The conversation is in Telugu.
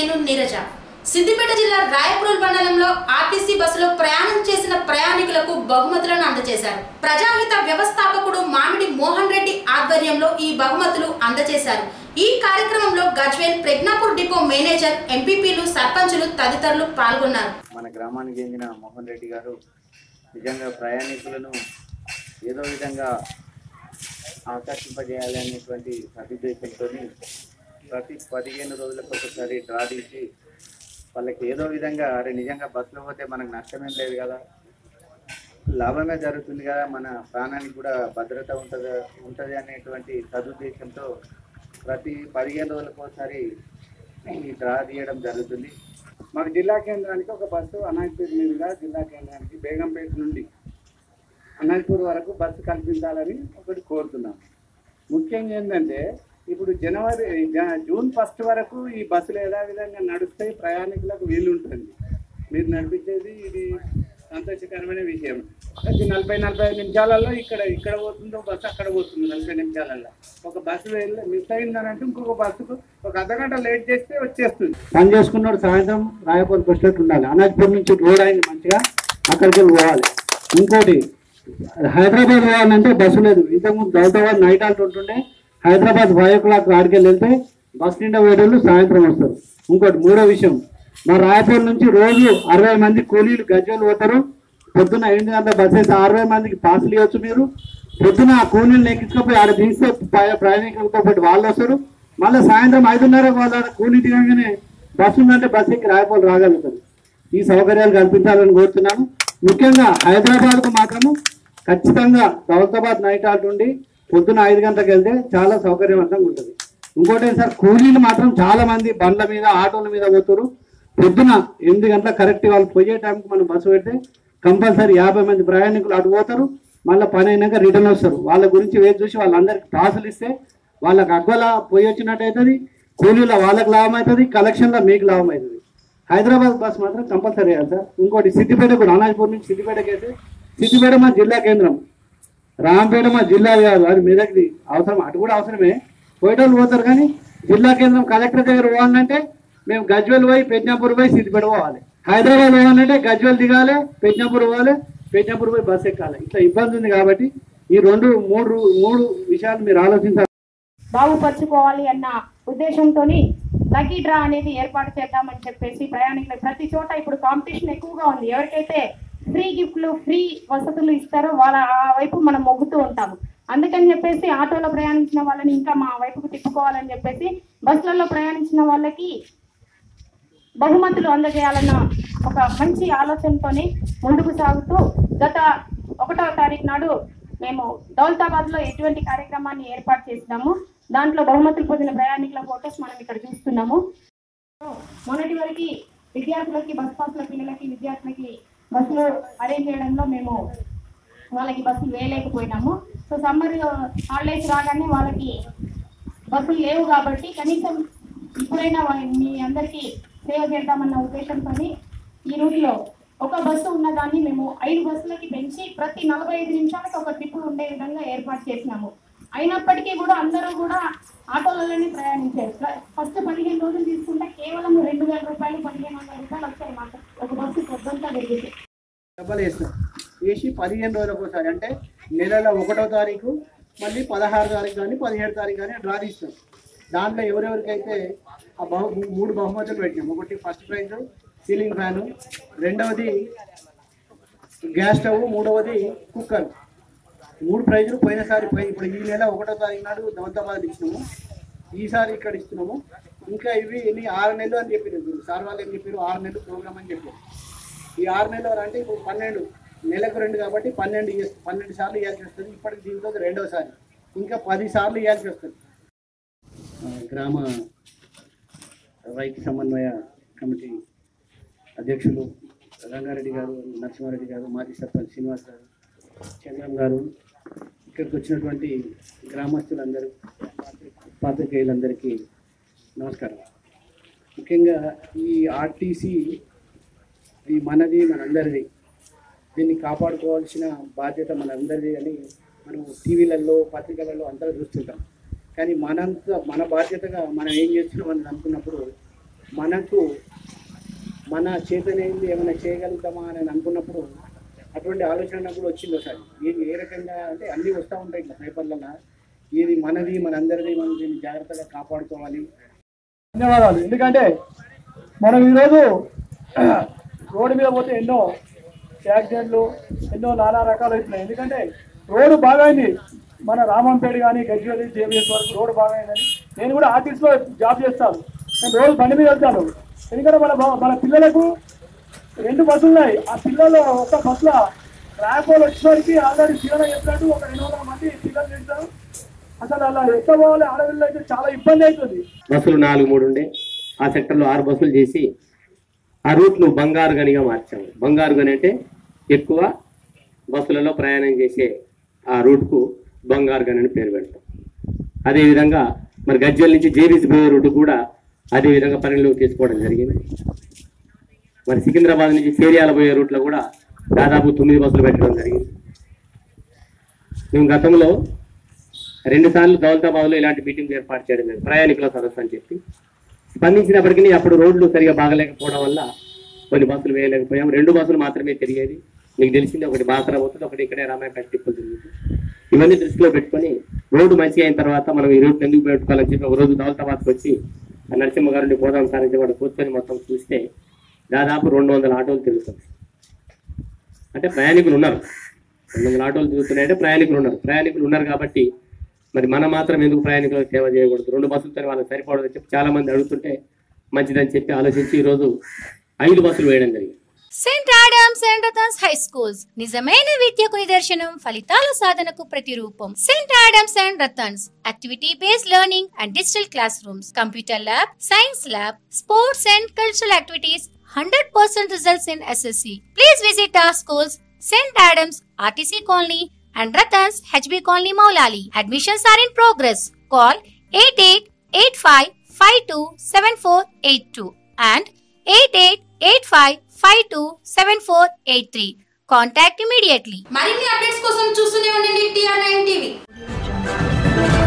నేను నీరజ సిద్దిపేట జిల్లా రాయపూర్ మండలంలో ఆర్టీసీ బస్సులో ప్రయాణం చేసిన ప్రయాణికులకు బహుమతులను అందజేశారు ప్రజాహిత వ్యవస్థాపకుడు మామిడి మోహన్ రెడ్డి ఆధ్వర్యంలో ఈ బహుమతులు అందజేశారు ఈ కార్యక్రమంలో గజ్వేల్ ప్రజ్ఞాపూర్ డిపో మేనేజర్ ఎంపీపీలు సర్పంచులు తదితరులు పాల్గొన్నారు మన గ్రామానికి చెందిన మోహన్ రెడ్డి గారు నిజంగా ప్రయాణికులను ఏదో విధంగా ఆకర్షింపజేయాలి అనేటువంటి సదుద్దేశంతో ప్రతి పదిహేను రోజులకు ఒకసారి డ్రా తీసి వాళ్ళకి ఏదో విధంగా అరే నిజంగా బస్సులో పోతే మనకు నష్టమేం లేదు కదా లాభమే జరుగుతుంది కదా మన ప్రాణానికి కూడా భద్రత ఉంటుంది ఉంటుంది అనేటువంటి సదుద్దేశంతో ప్రతి పదిహేను రోజులకు ఒకసారి ఈ డ్రా తీయడం జరుగుతుంది మాకు జిల్లా కేంద్రానికి ఒక బస్సు అనాజ్పూర్ మీదుగా జిల్లా కేంద్రానికి బేగంపేట నుండి అనాజ్పూర్ వరకు బస్సు కల్పించాలని ఒకటి కోరుతున్నాం ముఖ్యంగా ఏంటంటే ఇప్పుడు జనవరి జ- జూన్ ఫస్ట్ వరకు ఈ బస్సులు ఏదా విధంగా నడుస్తాయి ప్రయాణికులకు వీలు ఉంటుంది మీరు నడిపించేది ఇది సంతోషకరమైన విషయం అది నలభై నలభై ఐదు నిమిషాలలో ఇక్కడ ఇక్కడ పోతుందో బస్సు అక్కడ పోతుంది నలభై నిమిషాలలో ఒక బస్సు వెళ్ళి మిస్ అయిందనంటే ఇంకొక బస్సుకు ఒక అర్ధగంట లేట్ చేస్తే వచ్చేస్తుంది పని చేసుకున్నాడు సాయంత్రం రాయపూర్ బస్సులోకి ఉండాలి అనాజ్పూర్ నుంచి రోడ్ అయింది మంచిగా అక్కడికి వెళ్ళి పోవాలి ఇంకోటి హైదరాబాద్ పోవాలంటే బస్సు లేదు ఇంతకుముందు దౌలతాబాద్ నైట్ ఆల్ట్ ఉంటుండే హైదరాబాద్ ఫైవ్ ఓ క్లాక్ ఆడికెళ్ళి వెళ్తే బస్ నిండా వేడోళ్ళు సాయంత్రం వస్తారు ఇంకోటి మూడో విషయం మా రాయపూర్ నుంచి రోజు అరవై మంది కూలీలు గజ్జలు పోతారు పొద్దున్న ఎనిమిది గంటల బస్ అయితే అరవై మందికి పాసులు ఇవ్వచ్చు మీరు పొద్దున ఆ కూలీలు ఎక్కించుకపోయి ఆడ తీస్తే ప్ర- ప్రయాణికులతో పాటు వాళ్ళు వస్తారు మళ్ళీ సాయంత్రం ఐదున్నర వాళ్ళ కూలీ దిగగానే బస్సు ఉందంటే బస్ ఎక్కి రాయపూర్ రాగలుగుతారు ఈ సౌకర్యాలు కల్పించాలని కోరుతున్నాను ముఖ్యంగా హైదరాబాద్కు మాత్రము ఖచ్చితంగా దౌలతాబాద్ నైట్ ఆట ఉండి పొద్దున ఐదు గంటలకు వెళ్తే చాలా సౌకర్యవంతంగా ఉంటుంది ఇంకోటి సార్ కూలీలు మాత్రం చాలా మంది బండ్ల మీద ఆటోల మీద పోతారు పొద్దున ఎనిమిది గంటల కరెక్ట్ వాళ్ళు పోయే టైంకి మనం బస్సు పెడితే కంపల్సరీ యాభై మంది ప్రయాణికులు అటు పోతారు మళ్ళీ పని అయినాక రిటర్న్ వస్తారు వాళ్ళ గురించి వేచి చూసి వాళ్ళందరికీ పాసులు ఇస్తే వాళ్ళకి అగ్గల పోయి వచ్చినట్టు అవుతుంది కూలీలో వాళ్ళకి లాభం అవుతుంది కలెక్షన్లో మీకు లాభం అవుతుంది హైదరాబాద్ బస్ మాత్రం కంపల్సరీ వేయాలి సార్ ఇంకోటి సిద్దిపేట కూడా అనాజ్పూర్ నుంచి సిద్దిపేటకి అయితే సిద్దిపేట మా జిల్లా కేంద్రం రాంపేట మా జిల్లా కాదు అది మెదక్ది అవసరం అటు కూడా అవసరమే పోయేటోళ్ళు పోతారు కానీ జిల్లా కేంద్రం కలెక్టర్ దగ్గర పోవాలంటే మేము గజ్వెల్ పోయి పెజ్ఞాపూర్ పోయి సిద్దిపేట పోవాలి హైదరాబాద్ పోవాలంటే గజ్వెల్ దిగాలి పెజ్ఞాపూర్ పోవాలి పెజ్ఞాపూర్ పోయి బస్ ఎక్కాలి ఇట్లా ఇబ్బంది ఉంది కాబట్టి ఈ రెండు మూడు మూడు విషయాలు మీరు ఆలోచించాలి బాగుపరుచుకోవాలి అన్న ఉద్దేశంతో లక్కీ డ్రా అనేది ఏర్పాటు చేద్దామని చెప్పేసి ప్రయాణికులు ప్రతి చోట ఇప్పుడు కాంపిటీషన్ ఎక్కువగా ఉంది ఎవరికైతే ఫ్రీ గిఫ్ట్లు ఫ్రీ వసతులు ఇస్తారో వాళ్ళ ఆ వైపు మనం మొగ్గుతూ ఉంటాము అందుకని చెప్పేసి ఆటోలో ప్రయాణించిన వాళ్ళని ఇంకా మా వైపుకు తిప్పుకోవాలని చెప్పేసి బస్సులలో ప్రయాణించిన వాళ్ళకి బహుమతులు అందజేయాలన్న ఒక మంచి ఆలోచనతోని ముందుకు సాగుతూ గత ఒకటవ తారీఖు నాడు మేము దౌలతాబాద్ లో ఎటువంటి కార్యక్రమాన్ని ఏర్పాటు చేసినాము దాంట్లో బహుమతులు పొందిన ప్రయాణికుల ఫోటోస్ మనం ఇక్కడ చూస్తున్నాము మొన్నటి వరకు విద్యార్థులకి బస్ పాసుల పిల్లలకి విద్యార్థులకి బస్సులు అరేంజ్ చేయడంలో మేము వాళ్ళకి బస్సులు వేయలేకపోయినాము సో సమ్మర్ హాలిడేస్ రాగానే వాళ్ళకి బస్సులు లేవు కాబట్టి కనీసం ఇప్పుడైనా వా- మీ అందరికీ సేవ చేద్దామన్న ఉద్దేశంతో ఈ రూట్లో ఒక బస్సు ఉన్నదాన్ని మేము ఐదు బస్సులకి పెంచి ప్రతి నలభై ఐదు నిమిషాలకు ఒక ట్రిప్ ఉండే విధంగా ఏర్పాటు చేసినాము అయినప్పటికీ కూడా అందరూ కూడా ఆటోలలోనే ప్రయాణించారు ప్ర- ఫస్ట్ పదిహేను రోజులు తీసుకుంటే కేవలం రెండు వేల రూపాయలు పదిహేను వందల రూపాయలు వచ్చాయి మాకు ఒక బస్సు పొద్దుంతా తిరిగితే డబ్బులు వేస్తాం వేసి పదిహేను రోజులకు ఒకసారి అంటే నెలలో ఒకటో తారీఖు మళ్ళీ పదహారు తారీఖు కానీ పదిహేడు తారీఖు కానీ డ్రా తీస్తాం దాంట్లో ఎవరెవరికైతే ఆ బహు మూడు బహుమతులు పెట్టినాం ఒకటి ఫస్ట్ ప్రైజ్ సీలింగ్ ఫ్యాను రెండవది గ్యాస్ స్టవ్ మూడవది కుక్కర్ మూడు ప్రైజులు పోయినసారి పోయి ఇప్పుడు ఈ నెల ఒకటో తారీఖు నాడు దౌలతాబాద్ ఇచ్చినాము ఈసారి ఇక్కడ ఇస్తున్నాము ఇంకా ఇవి ఎన్ని ఆరు నెలలు అని చెప్పారు సార్ వాళ్ళు ఏం చెప్పారు ఆరు నెలలు ప్రోగ్రామ్ అని చెప్పారు ఈ ఆరు నెలలు అంటే ఇప్పుడు పన్నెండు నెలకు రెండు కాబట్టి పన్నెండు ఇయ్య- పన్నెండు సార్లు ఇవ్వాల్సి వస్తుంది ఇప్పటికి దీంతో రెండోసారి ఇంకా పది సార్లు ఇవ్వాల్సి వస్తుంది ఆ, గ్రామ రైతు సమన్వయ కమిటీ అధ్యక్షులు రంగారెడ్డి గారు నరసింహారెడ్డి గారు మాజీ సర్పంచ్ శ్రీనివాస్ గారు చంద్రం గారు ఇక్కడికి వచ్చినటువంటి గ్రామస్తులందరూ పాత్రికేయులందరికీ నమస్కారం ముఖ్యంగా ఈ ఆర్టీసీ ఇది మనది మనందరిది దీన్ని కాపాడుకోవాల్సిన బాధ్యత మనందరిది అని మనం టీవీలలో పత్రికలలో అంతా చూస్తుంటాం కానీ మనంత మన బాధ్యతగా మనం ఏం చేస్తున్నాం అని అనుకున్నప్పుడు మనకు మన చేతనేది ఏమైనా చేయగలుగుతామా అని అనుకున్నప్పుడు అటువంటి ఆలోచన నాకు కూడా వచ్చింది ఒకసారి ఇది ఏ రకంగా అంటే అన్నీ వస్తూ ఉంటాయి ఇట్లా పేపర్లలో ఇది మనది మనందరిది మనం దీన్ని జాగ్రత్తగా కాపాడుకోవాలి ధన్యవాదాలు ఎందుకంటే మనం ఈరోజు రోడ్డు మీద పోతే ఎన్నో యాక్సిడెంట్లు ఎన్నో నానా రకాలు అవుతున్నాయి ఎందుకంటే రోడ్డు బాగైంది మన రామంపేట కానీ గజ్వేల్ జేబీఎస్ వరకు రోడ్డు బాగైందని నేను కూడా ఆర్టీసీలో జాబ్ చేస్తాను నేను రోజు బండి మీద వెళ్తాను ఎందుకంటే మన బా- మన పిల్లలకు రెండు బస్సులు ఉన్నాయి ఆ పిల్లలు ఒక బస్సులో ర్యాపోలు వచ్చేసరికి ఆల్రెడీ పిల్లలు చెప్పినట్టు ఒక రెండు వందల మంది పిల్లలు తింటారు అసలు అలా ఎక్కడ పోవాలి ఆడపిల్లలు అయితే చాలా ఇబ్బంది అవుతుంది బస్సులు నాలుగు మూడు ఉండే ఆ సెక్టర్లో ఆరు బస్సులు చేసి ఆ రూట్ను బంగారు గనిగా మార్చాము బంగారు గని అంటే ఎక్కువ బస్సులలో ప్రయాణం చేసే ఆ రూట్కు బంగారు గని అని పేరు పెడతాం అదేవిధంగా మరి గజ్జల నుంచి జేబీసీ పోయే రూట్ కూడా అదే విధంగా పరిగణలోకి తీసుకోవడం జరిగింది మరి సికింద్రాబాద్ నుంచి చేరియాల పోయే రూట్లో కూడా దాదాపు తొమ్మిది బస్సులు పెట్టడం జరిగింది మేము గతంలో రెండు సార్లు దౌలతాబాద్లో ఇలాంటి మీటింగ్ ఏర్పాటు చేయడం జరిగింది ప్రయాణికుల సదస్సు అని చెప్పి స్పందించినప్పటికీ అప్పుడు రోడ్లు సరిగా బాగలేకపోవడం వల్ల కొన్ని బస్సులు వేయలేకపోయాం రెండు బస్సులు మాత్రమే తిరిగేది మీకు తెలిసింది ఒకటి బాసరా పోతుంది ఒకటి ఇక్కడే రామాయపేట టిప్పులు తిరుగుతుంది ఇవన్నీ దృష్టిలో పెట్టుకొని రోడ్డు మంచిగా అయిన తర్వాత మనం ఈ రోడ్డు ఎందుకు పెట్టుకోవాలని చెప్పి ఒక రోజు దౌలతాబాద్కి వచ్చి ఆ నరసింహ గారిని పోదాం సార్ అని చెప్పి వాడు కూర్చొని మొత్తం చూస్తే దాదాపు రెండు వందల ఆటోలు తిరుగుతుంది అంటే ప్రయాణికులు ఉన్నారు రెండు వందల ఆటోలు తిరుగుతున్నాయంటే ప్రయాణికులు ఉన్నారు ప్రయాణికులు ఉన్నారు కాబట్టి మరి మనం మాత్రం ఎందుకు ప్రయాణికులకు సేవ చేయకూడదు రెండు బస్సులతో వాళ్ళకి సరిపడదని చెప్పి చాలా మంది అడుగుతుంటే మంచిదని చెప్పి ఆలోచించి ఈరోజు ఐదు బస్సులు వేయడం జరిగింది saint Adams and Ratans high schools నిజమైన విద్యకు నిదర్శనం ఫలితాల సాధనకు ప్రతిరూపం saint Adams and Ratans activity based learning and digital classrooms computer lab science lab sports and cultural activities hundred percent results in SSC please visit our schools saint Adams RTC colony and Ratans HB Colony Maulali. Admissions are in progress. Call 8885527482 and 8885527483. Contact immediately. మరిన్ని అప్డేట్స్ కోసం చూస్తూనే ఉండండి టీఆర్ నైన్ టీవీ